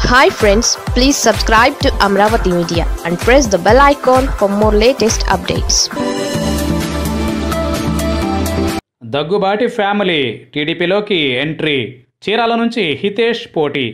hi friends please subscribe to Amaravati media and press the bell icon for more latest updates Daggubati family టీడీపీలోకి entry Chirala నుంచి హితేష్ పోటీ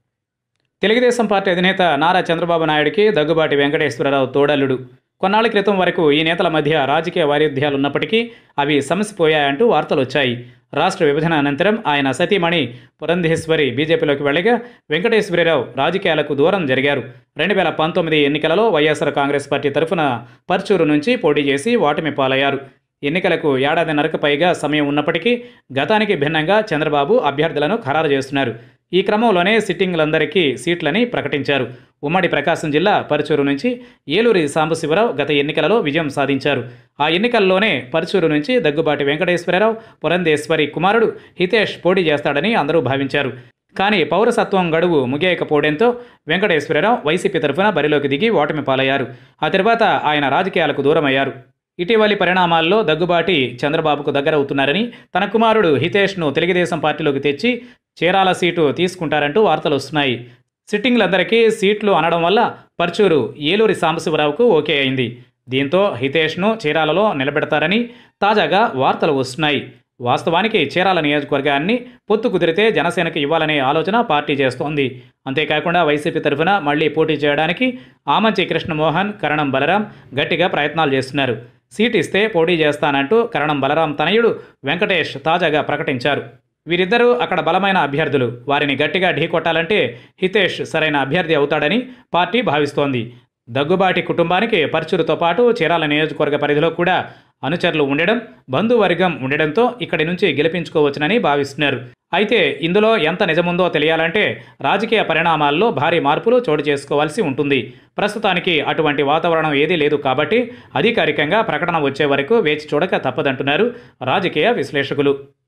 Telugu Desam party అధినేత నారా చంద్రబాబు నాయుడికి దగ్గుబాటి వెంకటేశ్వరరావు తోడల్లుడు కొన్నాళ్ల క్రితం వరకు ఈ నేతల మధ్య రాజకీయ వైరుధ్యాలు ఉన్నప్పటికీ అవి సమసిపోయాయంటూ వార్తలు వచ్చాయి రాష్ట్ర విభజన అనంతరం ఆయన సతీమణి పురంధేశ్వరి బీజేపీలోకి వెళ్ళగా వెంకటేశ్వరరావు రాజకీయాలకు దూరం జరిగారు రెండు వేల పంతొమ్మిది ఎన్నికలలో వైఎస్ఆర్ కాంగ్రెస్ పార్టీ తరఫున పర్చూరు నుంచి పోటీ చేసి ఓటమి పాలయ్యారు ఎన్నికలకు ఏడాదిన్నరకు పైగా సమయం ఉన్నప్పటికీ గతానికి భిన్నంగా చంద్రబాబు అభ్యర్థులను ఖరారు చేస్తున్నారు ఈ క్రమంలోనే సిట్టింగ్లందరికీ సీట్లని ప్రకటించారు ఉమ్మడి ప్రకాశం జిల్లా పరుచూరు నుంచి ఏలూరి సాంబశివరావు గత ఎన్నికలలో విజయం సాధించారు ఆ ఎన్నికల్లోనే పరుచూరు నుంచి దగ్గుబాటి వెంకటేశ్వరరావు పురంధేశ్వరి కుమారుడు హితేష్ పోటీ చేస్తాడని అందరూ భావించారు కానీ పౌరసత్వం గడువు ముగియకపోవడంతో వెంకటేశ్వరరావు వైసీపీ తరఫున బరిలోకి దిగి ఓటమి పాలయ్యారు ఆ తర్వాత ఆయన రాజకీయాలకు దూరమయ్యారు ఇటీవలి పరిణామాల్లో దగ్గుబాటి చంద్రబాబుకు దగ్గరవుతున్నారని తన కుమారుడు హితేష్ను తెలుగుదేశం పార్టీలోకి తెచ్చి చీరాల సీటు తీసుకుంటారంటూ వార్తలు వస్తున్నాయి సిట్టింగ్లందరికీ సీట్లు అనడం వల్ల పర్చూరు ఏలూరి సాంబశివరావుకు ఓకే అయింది దీంతో హితేష్ను చీరాలలో నిలబెడతారని తాజాగా వార్తలు వస్తున్నాయి వాస్తవానికి చీరాల నియోజకవర్గాన్ని పొత్తు కుదిరితే జనసేనకు ఇవ్వాలనే ఆలోచన పార్టీ చేస్తోంది అంతేకాకుండా వైసీపీ తరఫున మళ్లీ పోటీ చేయడానికి ఆమంచి కృష్ణమోహన్ కరణం బలరాం గట్టిగా ప్రయత్నాలు చేస్తున్నారు సీట్ ఇస్తే పోటీ చేస్తానంటూ కరణం బలరాం తనయుడు వెంకటేష్ తాజాగా ప్రకటించారు వీరిద్దరూ అక్కడ బలమైన అభ్యర్థులు వారిని గట్టిగా ఢీకొట్టాలంటే హితేష్ సరైన అభ్యర్థి అవుతాడని పార్టీ భావిస్తోంది దగ్గుబాటి కుటుంబానికి పర్చురుతో పాటు చీరాల నియోజకవర్గ పరిధిలో కూడా అనుచరులు ఉండడం బంధువర్గం ఉండడంతో ఇక్కడి నుంచి గెలిపించుకోవచ్చునని భావిస్తున్నారు అయితే ఇందులో ఎంత నిజముందో తెలియాలంటే రాజకీయ పరిణామాల్లో భారీ మార్పులు చోటు చేసుకోవాల్సి ఉంటుంది ప్రస్తుతానికి అటువంటి వాతావరణం ఏదీ లేదు కాబట్టి అధికారికంగా ప్రకటన వచ్చే వరకు వేచి చూడక తప్పదంటున్నారు రాజకీయ విశ్లేషకులు